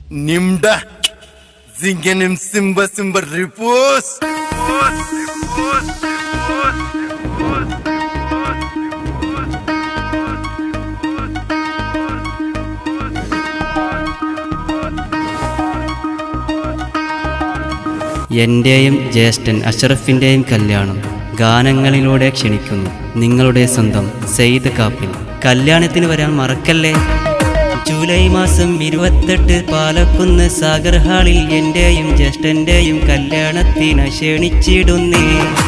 Nimda. Zingenim simba simba ripos. എന്റെയും ജ്യേഷ്ഠൻ അഷറഫിന്റെയും കല്യാണം ഗാനങ്ങളിലൂടെ ക്ഷണിക്കുന്നു നിങ്ങളുടെ സ്വന്തം സെയ്ദ് കാപ്പിൽ കല്യാണത്തിന് വരാൻ മറക്കല്ലേ ജൂലൈ മാസം ഇരുപത്തെട്ട് പാലക്കുന്ന് സാഗർ ഹാളിൽ എന്റെയും ജ്യേഷ്ഠന്റെയും കല്യാണത്തിന് ക്ഷണിച്ചിടുന്നേ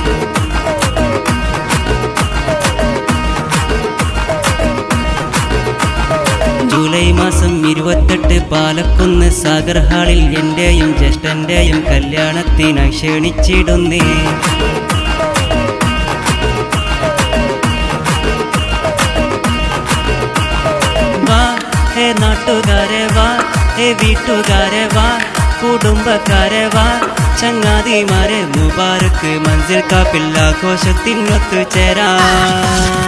ജൂലൈ മാസം ഇരുപത്തെട്ട് പാലക്കുന്ന് സാഗർ ഹാളിൽ എന്റെയും ജ്യേഷ്ഠന്റെയും കല്യാണത്തിന് ക്ഷണിച്ചിടുന്നേ വാ ഹേ നാട്ടുകാരെ വാ ഹേ വീട്ടുകാരെ വാ കുടുംബക്കാരെ വാ ചങ്ങാതിമാരെ മുബാരക്ക് മഞ്ചൽ കാപ്പിൽ ആഘോഷത്തിനൊത്തു ചേരാം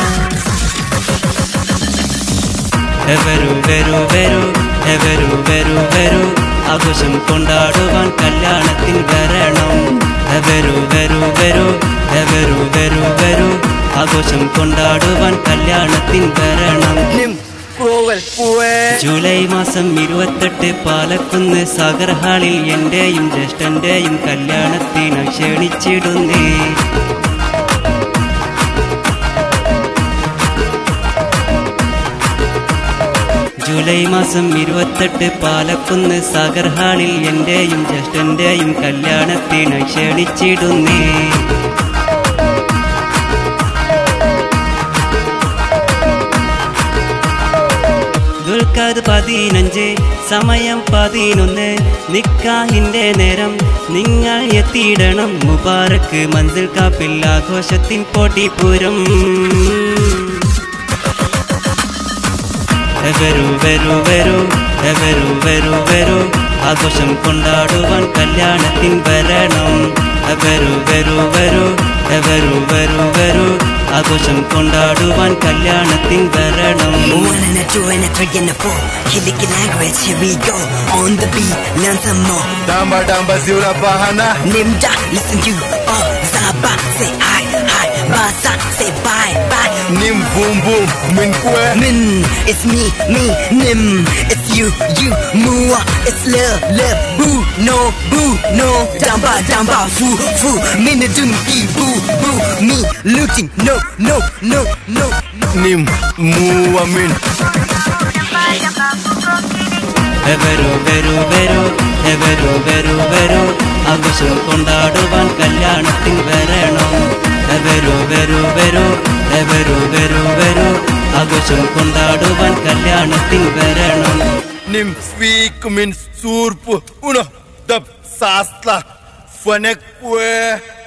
വരൂ വരൂ വരൂ വരൂ വരൂ വരൂ ആഘോഷം കൊണ്ടാടുവാൻ കല്യാണത്തിൽ വരണം വരൂ വരൂ വരൂ വരൂ വരൂ വരൂ ആഘോഷം കൊണ്ടാടുവാൻ കല്യാണത്തിൽ വരണം Nim cruel pue. ജൂലൈ മാസം ഇരുപത്തെട്ട് പാലക്കുന്ന് സാഗർ ഹാളിൽ എന്റെയും ജ്യേഷ്ഠന്റെയും കല്യാണത്തിന് ക്ഷണിച്ചിടുന്നേ ജൂലൈ മാസം ഇരുപത്തെട്ട് പാലക്കുന്ന് സാഗർ ഹാളിൽ എന്റെയും ജ്യേഷ്ഠന്റെയും കല്യാണത്തിന് ക്ഷണിച്ചിടുന്നേ ദുൽഖാദ് പതിനഞ്ച് സമയം പതിനൊന്ന് നിക്കാഹിന്റെ നേരം നിങ്ങൾ എത്തിയിടണം മുബാറക്ക് മന്ദിൽ കാപ്പിൽ ആഘോഷത്തിൻ പോട്ടിപ്പൂരം വരൂ വരൂ വരൂ വരൂ വരൂ വരൂ ആഘോഷം കൊണ്ടാടുവാൻ കല്യാണത്തിൻ വരണം വരൂ വരൂ വരൂ വരൂ വരൂ വരൂ ആഘോഷം കൊണ്ടാടുവാൻ കല്യാണത്തിൻ വരണം One and a two and a three and a four. Kiliki language, here we go. On the beat, learn some more. Damba damba ziula bahana. Nimda, listen you. Oh, Zaba, say hi, hi. Basa, say bye, bye. Nim boom boom. Min kue. Min, it's me, me, Nim, it's you, you, Mua, it's love, love, boo, no, boo, no, damba, damba, foo, foo, Mina dunki, boo, boo, me, looting, no, no, no, no, no. Nim mua min. വരൂ വരൂ വരൂ വരൂ വരൂ വരൂ ആഘോഷം കൊണ്ടാടുവാൻ കല്യാണത്തിൽ വരണം വരൂ വരൂ വരൂ വരൂ വരൂ വരൂ ആഘോഷം കൊണ്ടാടുവാൻ കല്യാണത്തിൽ വരണം Nim speak min surpu. Uno. Dab sasla. Fanek kue.